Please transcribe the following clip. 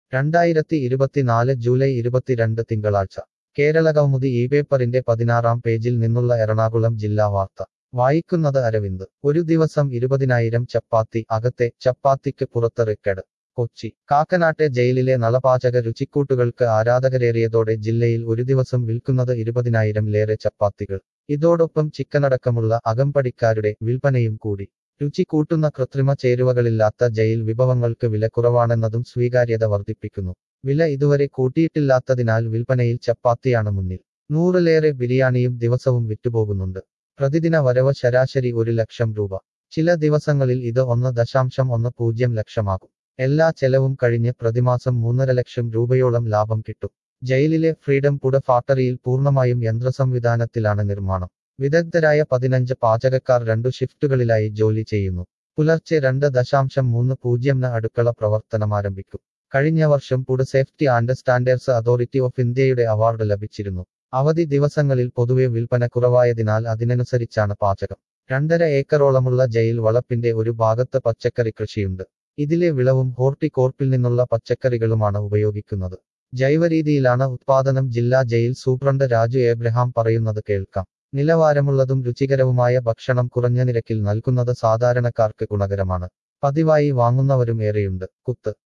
രണ്ടായിരത്തി ഇരുപത്തിനാല് ജൂലൈ ഇരുപത്തിരണ്ട് തിങ്കളാഴ്ച കേരള കൗമുദി ഈ പേപ്പറിന്റെ പതിനാറാം പേജിൽ നിന്നുള്ള എറണാകുളം ജില്ലാ വാർത്ത വായിക്കുന്നത് അരവിന്ദ് ഒരു ദിവസം ഇരുപതിനായിരം ചപ്പാത്തി അകത്തെ ചപ്പാത്തിക്ക് പുറത്ത് റെക്കഡ് കൊച്ചി കാക്കനാട്ടെ ജയിലിലെ നളപാചക രുചിക്കൂട്ടുകൾക്ക് ആരാധകരേറിയതോടെ ജില്ലയിൽ ഒരു ദിവസം വിൽക്കുന്നത് ഇരുപതിനായിരം ലേറെ ചപ്പാത്തികൾ ഇതോടൊപ്പം ചിക്കനടക്കമുള്ള അകമ്പടിക്കാരുടെ വിൽപ്പനയും കൂടി രുചി കൂട്ടുന്ന കൃത്രിമ ചേരുവകളില്ലാത്ത ജയിൽ വിഭവങ്ങൾക്ക് വില കുറവാണെന്നതും സ്വീകാര്യത വർദ്ധിപ്പിക്കുന്നു വില ഇതുവരെ കൂട്ടിയിട്ടില്ലാത്തതിനാൽ വിൽപ്പനയിൽ ചപ്പാത്തിയാണ് മുന്നിൽ നൂറിലേറെ ബിരിയാണിയും ദിവസവും വിറ്റുപോകുന്നുണ്ട് പ്രതിദിന വരവ് ശരാശരി ഒരു ലക്ഷം രൂപ ചില ദിവസങ്ങളിൽ ഇത് ഒന്ന് ദശാംശം ഒന്ന് പൂജ്യം ലക്ഷമാകും എല്ലാ ചെലവും കഴിഞ്ഞ് പ്രതിമാസം മൂന്നര ലക്ഷം രൂപയോളം ലാഭം കിട്ടും ജയിലിലെ ഫ്രീഡം പുട ഫാക്ടറിയിൽ പൂർണ്ണമായും യന്ത്രസംവിധാനത്തിലാണ് നിർമ്മാണം വിദഗ്ധരായ പതിനഞ്ച് പാചകക്കാർ രണ്ടു ഷിഫ്റ്റുകളിലായി ജോലി ചെയ്യുന്നു പുലർച്ചെ രണ്ട് ദശാംശം മൂന്ന് പൂജ്യംന് അടുക്കള പ്രവർത്തനമാരംഭിക്കും കഴിഞ്ഞ വർഷം food safety and standards authority of ഇന്ത്യയുടെ അവാർഡ് ലഭിച്ചിരുന്നു അവധി ദിവസങ്ങളിൽ പൊതുവെ വിൽപ്പന കുറവായതിനാൽ അതിനനുസരിച്ചാണ് പാചകം രണ്ടര ഏക്കറോളമുള്ള ജയിൽ വളപ്പിന്റെ ഒരു ഭാഗത്ത് പച്ചക്കറി കൃഷിയുണ്ട് ഇതിലെ വിളവും ഹോർട്ടികോർപ്പിൽ നിന്നുള്ള പച്ചക്കറികളുമാണ് ഉപയോഗിക്കുന്നത് ജൈവരീതിയിലാണ് ഉത്പാദനം ജില്ലാ ജയിൽ സൂപ്രണ്ട് രാജു ഏബ്രഹാം പറയുന്നത് കേൾക്കാം നിലവാരമുള്ളതും രുചികരവുമായ ഭക്ഷണം കുറഞ്ഞ നിരക്കിൽ നൽകുന്നത് സാധാരണക്കാർക്ക് ഗുണകരമാണ് പതിവായി വാങ്ങുന്നവരും ഏറെയുണ്ട് കുത്ത്